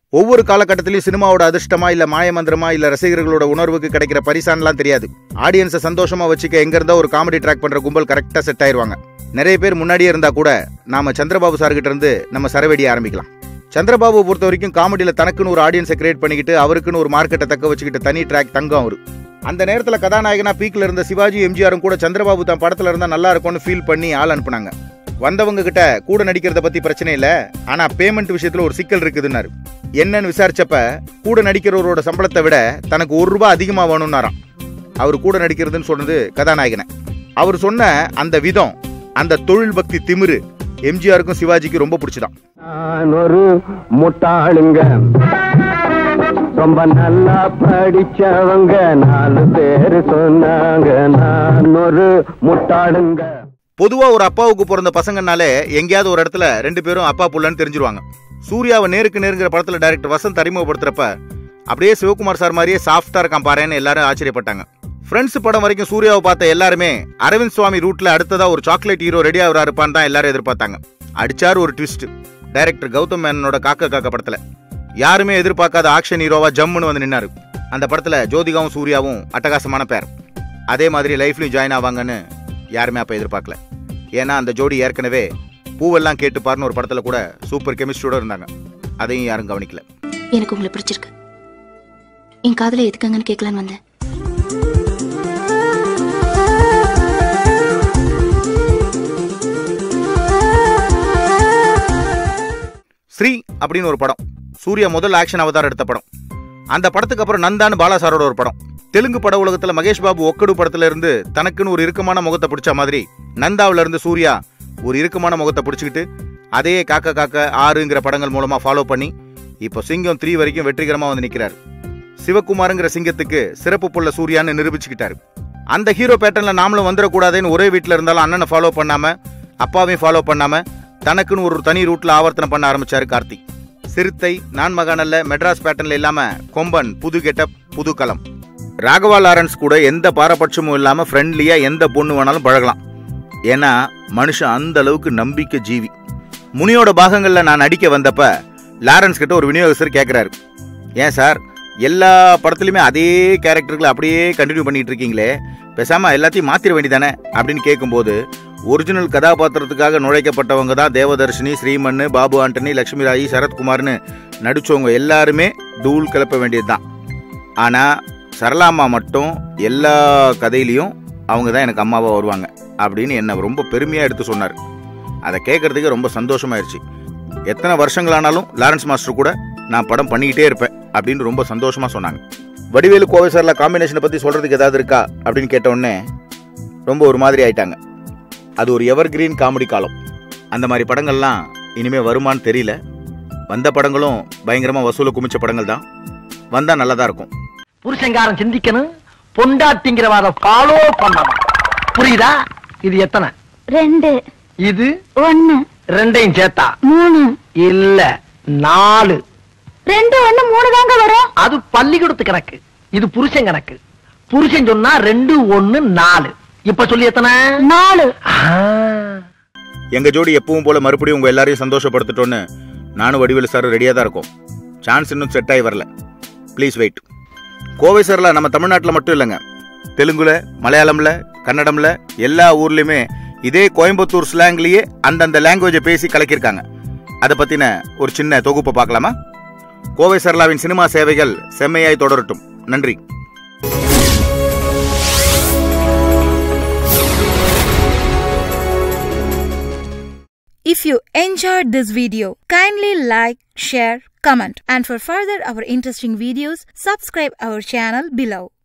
ஒவ்வொரு காலகட்டத்திலையும் சினிமாவோட அதிர்ஷ்டமா இல்ல மாயமந்திரமா இல்ல ரசிகர்களோட உணர்வுக்கு கிடைக்கிற பரிசான்லாம் தெரியாது ஆடியன்ஸை சந்தோஷமா வச்சுக்க எங்க இருந்தா ஒரு காமெடி ட்ராக் பண்ற கும்பல் கரெக்டா செட் ஆயிருவாங்க நிறைய பேர் முன்னாடியே இருந்தா கூட நாம சந்திரபாபு சார் கிட்ட இருந்து நம்ம சரவெடிய ஆரம்பிக்கலாம் சந்திரபாபு பொறுத்த வரைக்கும் காமெடியில தனக்குன்னு ஒரு ஆடியன்ஸை கிரியேட் பண்ணிக்கிட்டு அவருக்குன்னு ஒரு மார்க்கெட்டை தக்க வச்சுக்கிட்டு தனி ட்ராக் தங்கம் அவரு அந்த நேரத்துல கதாநாயகனா பீக்ல இருந்த சிவாஜி எம்ஜிஆரும் கூட சந்திரபாபு தான் படத்துல இருந்தா நல்லா இருக்கும்னு ஃபீல் பண்ணி ஆள் அனுப்புனாங்க வந்தவங்க கிட்ட கூட நடிக்கிறத பத்தி பிரச்சனை இல்ல ஆனா பேமெண்ட் விஷயத்துல ஒரு சிக்கல் இருக்குதுன்னாரு என்னன்னு விசாரிச்சப்ப கூட நடிக்கிறவரோட சம்பளத்தை விட தனக்கு ஒரு ரூபாய் அதிகமா வேணும்னாராம் அவர் கூட நடிக்கிறதுன்னு சொன்னது கதாநாயகனை அவர் சொன்ன அந்த விதம் அந்த தொழில் பக்தி திமிரு எம்ஜிஆருக்கும் சிவாஜிக்கும் ரொம்ப பிடிச்சதான் நான் ஒரு முட்டாளுங்க ரொம்ப நல்லா படிச்சவங்க நாலு பேரு சொன்னாங்க நான் ஒரு முட்டாளுங்க பொதுவா ஒரு அப்பாவுக்கு பிறந்த பசங்கனாலே எங்கேயாவது ஒரு இடத்துல ரெண்டு பேரும் அப்பா புள்ளன்னு தெரிஞ்சிருவாங்க சூர்யாவை நேருக்கு நேருங்கிற படத்துல டைரக்டர் வசந்த் அறிமுகப்படுத்துறப்ப அப்படியே சிவகுமார் சார் மாதிரியே சாஃப்டா இருக்கான் பாருன்னு எல்லாரும் ஆச்சரியப்பட்டாங்க ஃப்ரெண்ட்ஸ் படம் வரைக்கும் சூர்யாவை பார்த்த எல்லாருமே அரவிந்த் சுவாமி ரூட்ல அடுத்ததா ஒரு சாக்லேட் ஹீரோ ரெடி ஆகிறா இருப்பான்னு தான் எல்லாரும் எதிர்பார்த்தாங்க அடிச்சாரு ஒரு ட்விஸ்ட் டைரக்டர் கௌதம் மேனனோட காக்க காக்க படத்துல யாருமே எதிர்பார்க்காத ஆக்ஷன் ஹீரோவா ஜம்முன்னு வந்து நின்னாரு அந்த படத்துல ஜோதிகாவும் சூர்யாவும் அட்டகாசமான பேர் அதே மாதிரி லைஃப்லயும் ஜாயின் ஆவாங்கன்னு யாருமே அப்ப எதிர்பார்க்கல ஏன்னா அந்த ஜோடி ஏற்கனவே பூவெல்லாம் கேட்டுப்பாருன்னு ஒரு படத்துல கூட சூப்பர் கெமிஸ்ட்ரியோட இருந்தாங்க அதையும் யாரும் கவனிக்கல எனக்கு உங்களை பிடிச்சிருக்கு என் காதல எதுக்காங்கன்னு கேட்கலான்னு வந்தேன் ஸ்ரீ அப்படின்னு ஒரு படம் சூர்யா முதல் ஆக்ஷன் அவதாரம் எடுத்த படம் அந்த படத்துக்கு அப்புறம் நந்தான்னு பாலா சாரோட ஒரு படம் தெலுங்கு பட உலகத்துல மகேஷ் பாபு ஒக்கடு படத்துல இருந்து தனக்குன்னு ஒரு இறுக்கமான முகத்தை பிடிச்ச மாதிரி நந்தாவுல இருந்து சூர்யா ஒரு இறுக்கமான முகத்தை பிடிச்சிக்கிட்டு அதையே காக்க காக்க ஆறுங்கிற படங்கள் மூலமா ஃபாலோ பண்ணி இப்போ சிங்கம் த்ரீ வரைக்கும் வெற்றிகரமா வந்து நிக்கிறாரு சிவகுமாருங்கிற சிங்கத்துக்கு சிறப்பு புள்ள சூர்யான்னு நிரூபிச்சுக்கிட்டாரு அந்த ஹீரோ பேட்டர்ன்ல நாமளும் வந்துடக்கூடாதுன்னு ஒரே வீட்டில் இருந்தாலும் அண்ணனை ஃபாலோ பண்ணாம அப்பாவையும் ஃபாலோ பண்ணாம தனக்குன்னு ஒரு தனி ரூட்ல ஆவர்த்தனம் பண்ண ஆரம்பிச்சாரு கார்த்திக் சிறுத்தை நான் மகானல்ல மெட்ராஸ் பேட்டர்ன்ல இல்லாம கொம்பன் புது கெட்டப் புது களம் ராகவா லாரன்ஸ் கூட எந்த பாரபட்சமும் இல்லாம ஃப்ரெண்ட்லியா எந்த பொண்ணு வேணாலும் பழகலாம் ஏன்னா மனுஷன் அந்த அளவுக்கு நம்பிக்கை ஜீவி முனியோட பாகங்கள்ல நான் நடிக்க வந்தப்ப லாரன்ஸ் கிட்ட ஒரு விநியோகஸ்தர் கேட்குறாரு ஏன் சார் எல்லா படத்துலையுமே அதே கேரக்டர்களை அப்படியே கண்டினியூ பண்ணிட்டு இருக்கீங்களே பேசாம எல்லாத்தையும் மாத்திர வேண்டியதானே அப்படின்னு கேட்கும்போது ஒரிஜினல் கதாபாத்திரத்துக்காக நுழைக்கப்பட்டவங்க தான் தேவதர்ஷினி ஸ்ரீமன் பாபு ஆண்டனி லட்சுமி ராயி சரத்குமார்னு நடிச்சவங்க எல்லாருமே தூள் கிளப்ப வேண்டியதுதான் ஆனா சரளாம்மா மட்டும் எல்லா கதையிலையும் அவங்க தான் எனக்கு அம்மாவா வருவாங்க அப்படின்னு என்னை ரொம்ப பெருமையா எடுத்து சொன்னார் அதை கேட்கறதுக்கு ரொம்ப சந்தோஷமாயிருச்சு எத்தனை வருஷங்களானாலும் லாரன்ஸ் மாஸ்டர் கூட நான் படம் பண்ணிக்கிட்டே இருப்பேன் அப்படின்னு ரொம்ப சந்தோஷமா சொன்னாங்க வடிவேலு கோவை சார்ல காம்பினேஷனை பத்தி சொல்றதுக்கு ஏதாவது இருக்கா அப்படின்னு கேட்ட உடனே ரொம்ப ஒரு மாதிரி ஆயிட்டாங்க அது ஒரு எவர் கிரீன் காமெடி காலம் அந்த மாதிரி படங்கள்லாம் இனிமே வருமான்னு தெரியல வந்த படங்களும் பயங்கரமா வசூல குமிச்ச படங்கள் தான் வந்தா நல்லதா இருக்கும் புருஷங்காரன் சிந்திக்கணும் பொண்டாட்டிங்கிறவாத ஃபாலோ பண்ணணும் புரியுதா இது எத்தனை ரெண்டு இது ஒன்னு ரெண்டையும் சேர்த்தா மூணு இல்ல நாலு ரெண்டு ஒண்ணு மூணு தாங்க வரும் அது பள்ளிக்கூடத்து கணக்கு இது புருஷன் கணக்கு புருஷன் சொன்னா ரெண்டு ஒண்ணு நாலு இப்ப சொல்லி எத்தனை நாலு ஆ. எங்க ஜோடி எப்பவும் போல மறுபடியும் உங்க எல்லாரையும் சந்தோஷப்படுத்திட்டோன்னு நானும் வடிவேலு சார் ரெடியா தான் இருக்கோம் சான்ஸ் இன்னும் செட் ஆகி வரல ப்ளீஸ் வெயிட் கோவை சார்ல நம்ம தமிழ்நாட்டில் மட்டும் இல்லைங்க தெலுங்குல மலையாளம்ல கன்னடம்ல எல்லா ஊர்லயுமே இதே கோயம்புத்தூர் ஸ்லாங்லயே அந்தந்த லாங்குவேஜை பேசி கலக்கியிருக்காங்க அதை பத்தின ஒரு சின்ன தொகுப்பை பார்க்கலாமா கோவை சரளாவின் சினிமா சேவைகள் செம்மையாய் தொடரட்டும் நன்றி If you enjoyed this video, kindly like, share, comment and for further our interesting videos, subscribe our channel below.